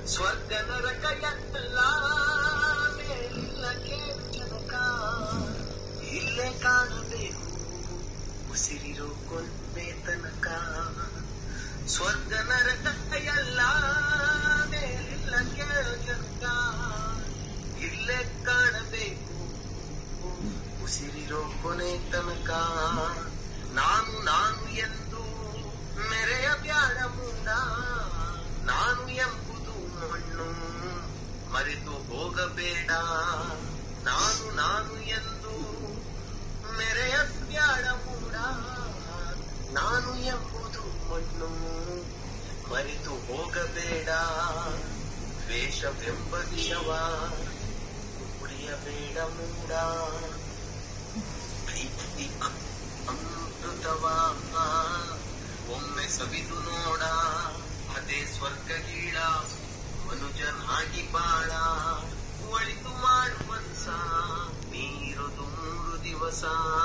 ಸ್ವರ್ಗ ನರಕ ಎಲ್ಲ ಮೇಲಿಲ್ಲ ಕೇಳು ಜನಕ ಇಲ್ಲೇ ಕಾಣಬೇಕು ಉಸಿರಿರೋ ಕೊನೆ ತನಕ ಸ್ವರ್ಗ ನರಕ ಎಲ್ಲ ಮೇಲಿಲ್ಲ ಕೇಳು ಜನಕ ಇಲ್ಲೇ ಕಾಣಬೇಕು ಉಸಿರಿರೋ ಕೊನೆ ತನಕ ನಾನು ನಾನು ಎಂದು ಮೆರೆಯ ಬ್ಯಾಡ ಮೂಡ ನಾನು ಎಂಬುದು ಮಣ್ಣು ಮರೆತು ಹೋಗಬೇಡ ನಾನು ನಾನು ಎಂದು ಮೆರೆಯ ಬ್ಯಾಡ ಮೂಡ ನಾನು ಎಂಬುದು ಮಣ್ಣು ಮರೆತು ಹೋಗಬೇಡ ದ್ವೇಷವೆಂಬ ವಿಷವ ಕುಡಿಯಬೇಡ ಮೂಡ ಪ್ರೀತಿ ಅಮೃತವ ಒಮ್ಮೆ ಸವಿದು ನೋಡ ಅದೇ ಸ್ವರ್ಗ ಗೀಳ ಮನುಜನಾಗಿ ಬಾಳ ಒಳಿತು ಮಾಡುವಂಸ ನೀರುದು ಮೂರು ದಿವಸ